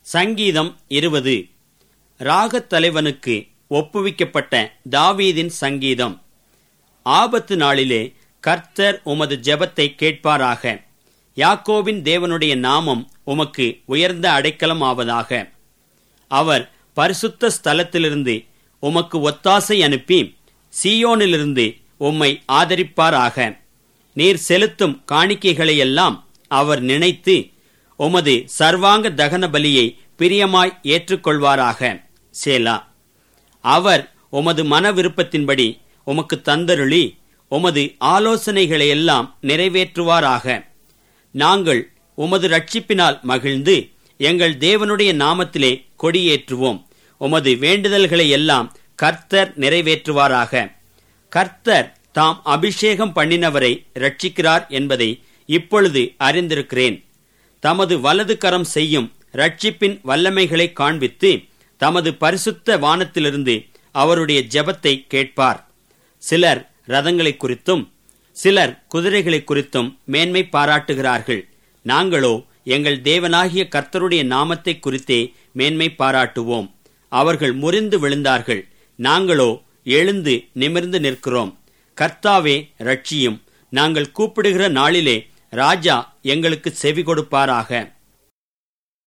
சங்கீதம் இருபது ராகத் தலைவனுக்கு ஒப்புவிக்கப்பட்ட தாவீதின் சங்கீதம் ஆபத்து நாளிலே கர்த்தர் உமது ஜெபத்தை கேட்பாராக யாக்கோபின் தேவனுடைய நாமம் உமக்கு உயர்ந்த அடைக்கலம் ஆவதாக அவர் பரிசுத்த ஸ்தலத்திலிருந்து உமக்கு ஒத்தாசை அனுப்பி சீயோனிலிருந்து உம்மை ஆதரிப்பாராக நீர் செலுத்தும் காணிக்கைகளையெல்லாம் அவர் நினைத்து உமது சர்வாங்க தகன பலியை பிரியமாய் ஏற்றுக்கொள்வாராக சேலா அவர் உமது மன விருப்பத்தின்படி உமக்கு தந்தருளி உமது ஆலோசனைகளையெல்லாம் நிறைவேற்றுவாராக நாங்கள் உமது ரட்சிப்பினால் மகிழ்ந்து எங்கள் தேவனுடைய நாமத்திலே கொடியேற்றுவோம் உமது வேண்டுதல்களை எல்லாம் கர்த்தர் நிறைவேற்றுவாராக கர்த்தர் தாம் அபிஷேகம் பண்ணினவரை ரட்சிக்கிறார் என்பதை இப்பொழுது அறிந்திருக்கிறேன் தமது வலது கரம் செய்யும் ரட்சிப்பின் வல்லமைகளை காண்பித்து தமது பரிசுத்த வானத்திலிருந்து அவருடைய ஜெபத்தை கேட்பார் சிலர் ரதங்களை குறித்தும் சிலர் குதிரைகளை குறித்தும் மேன்மை பாராட்டுகிறார்கள் நாங்களோ எங்கள் தேவனாகிய கர்த்தருடைய நாமத்தை குறித்தே மேன்மை பாராட்டுவோம் அவர்கள் முறிந்து விழுந்தார்கள் நாங்களோ எழுந்து நிமிர்ந்து நிற்கிறோம் கர்த்தாவே ரட்சியும் நாங்கள் கூப்பிடுகிற நாளிலே ராஜா எங்களுக்கு செவி கொடுப்பாராக